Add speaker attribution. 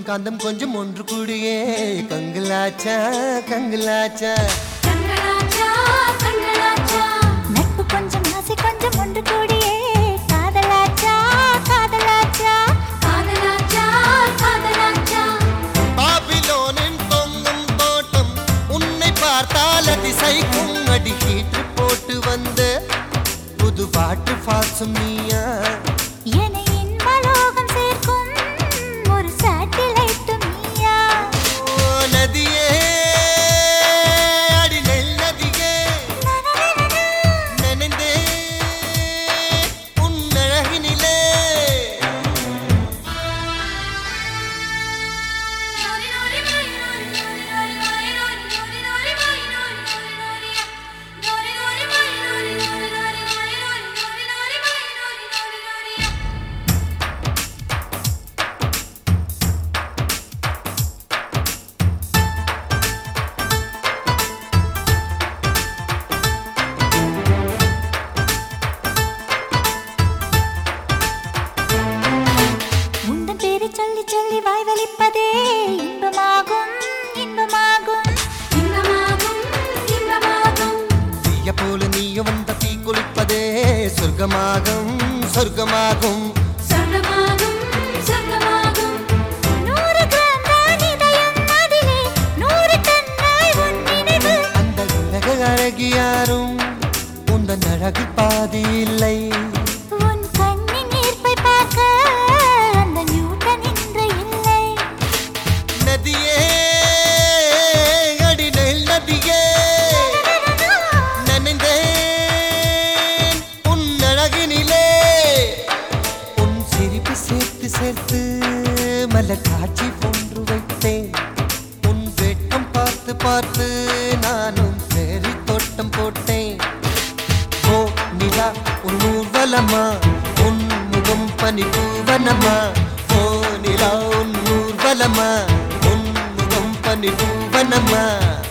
Speaker 1: காந்தம் கொஞ்சம் ஒன்று கூடியே கங்கலாச்சா கங்கலாச்சா
Speaker 2: கண்களாச்சா கண்களாச்சா நட்பு கொஞ்சம் ஆசை கொஞ்சம் ஒன்று கூடியே காதலாச்சா காதலாச்சா காதலாச்சா காதலாச்சா
Speaker 1: பாபிலோனின் பொங்கும் தோட்டம் உன்னை பார்த்தால் அதிசைக்கும் அடி ஹீட்டு போட்டு வந்த புது பாட்டு பாசும் நீயா
Speaker 2: என்னை இன்பலோகம் சேர்க்கும் ஒரு சேட்டிலைட் நீயா
Speaker 1: ஓ நதியே அடி நெல் நதியே நனைந்தே உன் அழகினிலே
Speaker 2: உந்தன் பேரை சொல்லி சொல்லி வாய் வலிப்பதே இன்பமாகும் இன்பமாகும் இன்பமாகும் இன்பமாகும்
Speaker 1: தீய போல நீயும் வந்த தீ குளிப்பதே சொர்க்கமாகும் சொர்க்கமாகும்
Speaker 2: சொர்க்கமாகும் சொர்க்கமாகும் நூறு கிராம் தான் இதயம் அதிலே நூறு டன்னாய் உன் நினைவு
Speaker 1: அந்த உலக அழகி யாரும் உந்தன் அழகு பாதி இல்லை
Speaker 2: உன் கண்ணின் ஈர்ப்பை பார்க்க அந்த நியூட்டன் இன்று இல்லை
Speaker 1: நதியே அடி நெல் நதியே நனைந்தேன் உன் அழகினிலே உன் சிரிப்பு சேர்த்து சேர்த்து மலர் காட்சி போன்று வைத்தேன் உன் வெட்கம் பார்த்து பார்த்து நானும் பேரி தோட்டம் போட்டேன் ஓ நிலா உன் ஊர்வலமா உன் முகம் பனி பூவனமா ஓ நிலா உன் ஊர்வலமா உன் முகம் பனி பூவனமா